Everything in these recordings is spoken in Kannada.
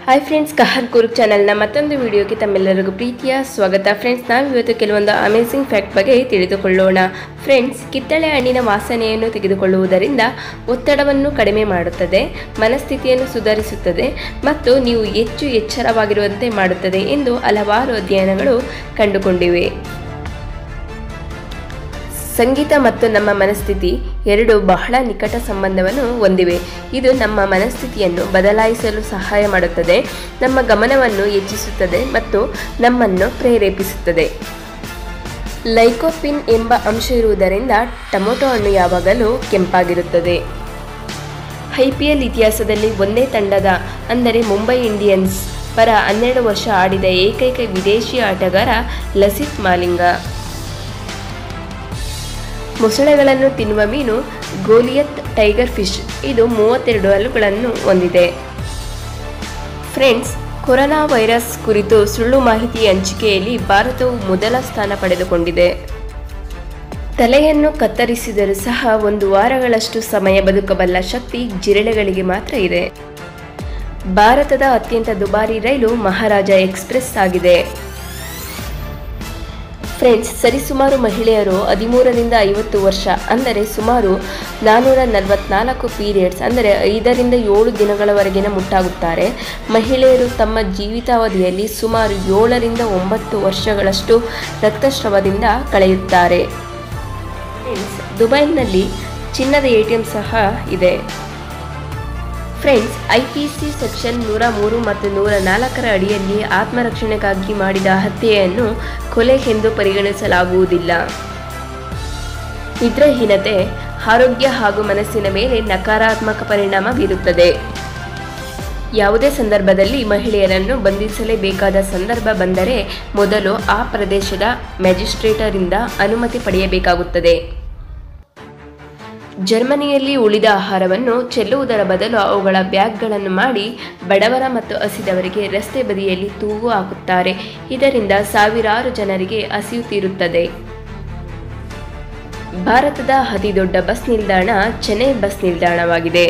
ಹಾಯ್ ಫ್ರೆಂಡ್ಸ್ ಕಹರ್ ಕುರುಕ್ ಚಾನಲ್ನ ಮತ್ತೊಂದು ವಿಡಿಯೋಗೆ ತಮ್ಮೆಲ್ಲರಿಗೂ ಪ್ರೀತಿಯ ಸ್ವಾಗತ ಫ್ರೆಂಡ್ಸ್ ನಾವು ಇವತ್ತು ಕೆಲವೊಂದು ಅಮೇಸಿಂಗ್ ಫ್ಯಾಕ್ಟ್ ಬಗ್ಗೆ ತಿಳಿದುಕೊಳ್ಳೋಣ ಫ್ರೆಂಡ್ಸ್ ಕಿತ್ತಳೆ ಹಣ್ಣಿನ ವಾಸನೆಯನ್ನು ತೆಗೆದುಕೊಳ್ಳುವುದರಿಂದ ಒತ್ತಡವನ್ನು ಕಡಿಮೆ ಮಾಡುತ್ತದೆ ಮನಸ್ಥಿತಿಯನ್ನು ಸುಧಾರಿಸುತ್ತದೆ ಮತ್ತು ನೀವು ಹೆಚ್ಚು ಎಚ್ಚರವಾಗಿರುವಂತೆ ಮಾಡುತ್ತದೆ ಎಂದು ಹಲವಾರು ಅಧ್ಯಯನಗಳು ಕಂಡುಕೊಂಡಿವೆ ಸಂಗೀತ ಮತ್ತು ನಮ್ಮ ಮನಸ್ಥಿತಿ ಎರಡು ಬಹಳ ನಿಕಟ ಸಂಬಂಧವನ್ನು ಹೊಂದಿವೆ ಇದು ನಮ್ಮ ಮನಸ್ಥಿತಿಯನ್ನು ಬದಲಾಯಿಸಲು ಸಹಾಯ ಮಾಡುತ್ತದೆ ನಮ್ಮ ಗಮನವನ್ನು ಹೆಚ್ಚಿಸುತ್ತದೆ ಮತ್ತು ನಮ್ಮನ್ನು ಪ್ರೇರೇಪಿಸುತ್ತದೆ ಲೈಕೋಪಿನ್ ಎಂಬ ಅಂಶ ಇರುವುದರಿಂದ ಟೊಮೊಟೊ ಹಣ್ಣು ಯಾವಾಗಲೂ ಕೆಂಪಾಗಿರುತ್ತದೆ ಐ ಪಿ ಎಲ್ ಇತಿಹಾಸದಲ್ಲಿ ಒಂದೇ ತಂಡದ ಅಂದರೆ ಮುಂಬೈ ಇಂಡಿಯನ್ಸ್ ಪರ ಹನ್ನೆರಡು ವರ್ಷ ಆಡಿದ ಏಕೈಕ ವಿದೇಶಿ ಆಟಗಾರ ಲಸಿತ್ ಮಾಲಿಂಗ ಮೊಸಳೆಗಳನ್ನು ತಿನ್ನುವ ಮೀನು ಗೋಲಿಯತ್ ಟೈಗರ್ ಫಿಶ್ ಇದು ಮೂವತ್ತೆರಡು ಹಲ್ಲುಗಳನ್ನು ಹೊಂದಿದೆ ಫ್ರೆಂಡ್ಸ್ ಕೊರೋನಾ ವೈರಸ್ ಕುರಿತು ಸುಳ್ಳು ಮಾಹಿತಿ ಹಂಚಿಕೆಯಲ್ಲಿ ಭಾರತವು ಮೊದಲ ಸ್ಥಾನ ಪಡೆದುಕೊಂಡಿದೆ ತಲೆಯನ್ನು ಕತ್ತರಿಸಿದರೂ ಸಹ ಒಂದು ವಾರಗಳಷ್ಟು ಸಮಯ ಬದುಕಬಲ್ಲ ಶಕ್ತಿ ಜಿರಳೆಗಳಿಗೆ ಮಾತ್ರ ಇದೆ ಭಾರತದ ಅತ್ಯಂತ ದುಬಾರಿ ರೈಲು ಮಹಾರಾಜ ಎಕ್ಸ್ಪ್ರೆಸ್ ಆಗಿದೆ ಫ್ರೆಂಡ್ಸ್ ಸರಿಸುಮಾರು ಮಹಿಳೆಯರು ಹದಿಮೂರರಿಂದ ಐವತ್ತು ವರ್ಷ ಅಂದರೆ ಸುಮಾರು ನಾನ್ನೂರ ನಲವತ್ನಾಲ್ಕು ಪೀರಿಯಡ್ಸ್ ಅಂದರೆ ಐದರಿಂದ ಏಳು ದಿನಗಳವರೆಗಿನ ಮುಟ್ಟಾಗುತ್ತಾರೆ ಮಹಿಳೆಯರು ತಮ್ಮ ಜೀವಿತಾವಧಿಯಲ್ಲಿ ಸುಮಾರು ಏಳರಿಂದ ಒಂಬತ್ತು ವರ್ಷಗಳಷ್ಟು ರಕ್ತಸ್ರಾವದಿಂದ ಕಳೆಯುತ್ತಾರೆ ಫ್ರೆಂಡ್ಸ್ ದುಬೈನಲ್ಲಿ ಚಿನ್ನದ ಎ ಟಿ ಎಂ ಸಹ ಇದೆ friends I P C section ನೂರ ಮೂರು ಮತ್ತು ನೂರ ನಾಲ್ಕರ ಅಡಿಯಲ್ಲಿ ಆತ್ಮರಕ್ಷಣೆಗಾಗಿ ಮಾಡಿದ ಹತ್ಯೆಯನ್ನು ಕೊಲೆ ಎಂದು ಪರಿಗಣಿಸಲಾಗುವುದಿಲ್ಲ ನಿದ್ರಾಹೀನತೆ ಆರೋಗ್ಯ ಹಾಗೂ ಮನಸ್ಸಿನ ಮೇಲೆ ನಕಾರಾತ್ಮಕ ಪರಿಣಾಮ ಬೀರುತ್ತದೆ ಯಾವುದೇ ಸಂದರ್ಭದಲ್ಲಿ ಮಹಿಳೆಯರನ್ನು ಬಂಧಿಸಲೇಬೇಕಾದ ಸಂದರ್ಭ ಬಂದರೆ ಮೊದಲು ಆ ಪ್ರದೇಶದ ಮ್ಯಾಜಿಸ್ಟ್ರೇಟರಿಂದ ಅನುಮತಿ ಪಡೆಯಬೇಕಾಗುತ್ತದೆ ಜರ್ಮನಿಯಲ್ಲಿ ಉಳಿದ ಆಹಾರವನ್ನು ಚೆಲ್ಲುವುದರ ಬದಲು ಅವುಗಳ ಬ್ಯಾಗ್ಗಳನ್ನು ಮಾಡಿ ಬಡವರ ಮತ್ತು ಹಸಿದವರಿಗೆ ರಸ್ತೆ ಬದಿಯಲ್ಲಿ ತೂಗು ಹಾಕುತ್ತಾರೆ ಇದರಿಂದ ಸಾವಿರಾರು ಜನರಿಗೆ ಹಸಿವು ತೀರುತ್ತದೆ ಭಾರತದ ಅತಿದೊಡ್ಡ ಬಸ್ ನಿಲ್ದಾಣ ಚೆನ್ನೈ ಬಸ್ ನಿಲ್ದಾಣವಾಗಿದೆ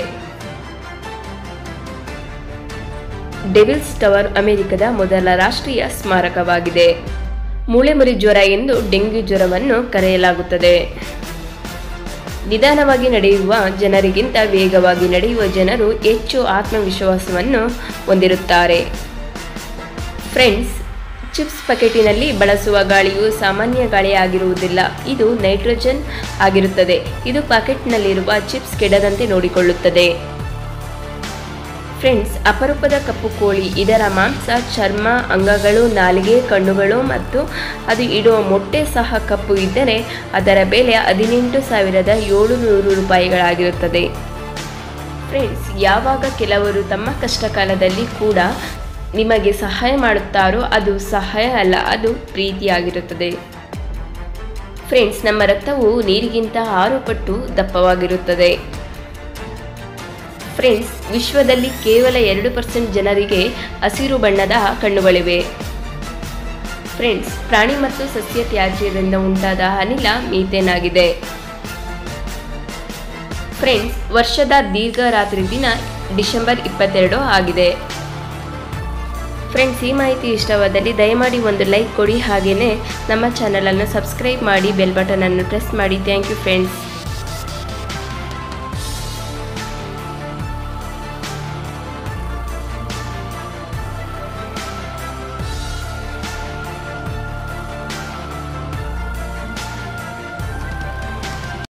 ಡೆವಿಲ್ಸ್ ಟವರ್ ಅಮೆರಿಕದ ಮೊದಲ ರಾಷ್ಟ್ರೀಯ ಸ್ಮಾರಕವಾಗಿದೆ ಮೂಳೆಮುರಿ ಜ್ವರ ಎಂದು ಡೆಂಗ್ಯೂ ಜ್ವರವನ್ನು ಕರೆಯಲಾಗುತ್ತದೆ ನಿಧಾನವಾಗಿ ನಡೆಯುವ ಜನರಿಗಿಂತ ವೇಗವಾಗಿ ನಡೆಯುವ ಜನರು ಹೆಚ್ಚು ಆತ್ಮವಿಶ್ವಾಸವನ್ನು ಹೊಂದಿರುತ್ತಾರೆ ಫ್ರೆಂಡ್ಸ್ ಚಿಪ್ಸ್ ಪಕೆಟಿನಲ್ಲಿ ಬಳಸುವ ಗಾಳಿಯು ಸಾಮಾನ್ಯ ಗಾಳಿಯಾಗಿರುವುದಿಲ್ಲ ಇದು ನೈಟ್ರೋಜನ್ ಆಗಿರುತ್ತದೆ ಇದು ಪಾಕೆಟ್ನಲ್ಲಿರುವ ಚಿಪ್ಸ್ ಕೆಡದಂತೆ ನೋಡಿಕೊಳ್ಳುತ್ತದೆ ಫ್ರೆಂಡ್ಸ್ ಅಪರೂಪದ ಕಪ್ಪು ಕೋಳಿ ಇದರ ಮಾಂಸ ಚರ್ಮ ಅಂಗಗಳು ನಾಲಿಗೆ ಕಣ್ಣುಗಳು ಮತ್ತು ಅದು ಇಡುವ ಮೊಟ್ಟೆ ಸಹ ಕಪ್ಪು ಇದ್ದರೆ ಅದರ ಬೆಲೆ ಹದಿನೆಂಟು ಸಾವಿರದ ಏಳುನೂರು ರೂಪಾಯಿಗಳಾಗಿರುತ್ತದೆ ಫ್ರೆಂಡ್ಸ್ ಯಾವಾಗ ಕೆಲವರು ತಮ್ಮ ಕಷ್ಟ ಕಾಲದಲ್ಲಿ ಕೂಡ ನಿಮಗೆ ಸಹಾಯ ಮಾಡುತ್ತಾರೋ ಅದು ಸಹಾಯ ಅಲ್ಲ ಅದು ಪ್ರೀತಿಯಾಗಿರುತ್ತದೆ ಫ್ರೆಂಡ್ಸ್ ನಮ್ಮ ರಕ್ತವು ನೀರಿಗಿಂತ ಆರು ಪಟ್ಟು ದಪ್ಪವಾಗಿರುತ್ತದೆ ಫ್ರೆಂಡ್ಸ್ ವಿಶ್ವದಲ್ಲಿ ಕೇವಲ ಎರಡು ಪರ್ಸೆಂಟ್ ಜನರಿಗೆ ಹಸಿರು ಬಣ್ಣದ ಕಣ್ಣುಗಳಿವೆ ಫ್ರೆಂಡ್ಸ್ ಪ್ರಾಣಿ ಮತ್ತು ಸಸ್ಯ ತ್ಯಾಜ್ಯದಿಂದ ಉಂಟಾದ ಅನಿಲ ಮೀಥೇನ್ ಆಗಿದೆ ಫ್ರೆಂಡ್ಸ್ ವರ್ಷದ ದೀರ್ಘ ರಾತ್ರಿ ದಿನ ಡಿಸೆಂಬರ್ ಇಪ್ಪತ್ತೆರಡು ಆಗಿದೆ ಫ್ರೆಂಡ್ಸ್ ಈ ಮಾಹಿತಿ ಇಷ್ಟವಾದಲ್ಲಿ ದಯಮಾಡಿ ಒಂದು ಲೈಕ್ ಕೊಡಿ ಹಾಗೆಯೇ ನಮ್ಮ ಚಾನಲನ್ನು ಸಬ್ಸ್ಕ್ರೈಬ್ ಮಾಡಿ ಬೆಲ್ ಬಟನನ್ನು ಪ್ರೆಸ್ ಮಾಡಿ ಥ್ಯಾಂಕ್ ಯು ಫ್ರೆಂಡ್ಸ್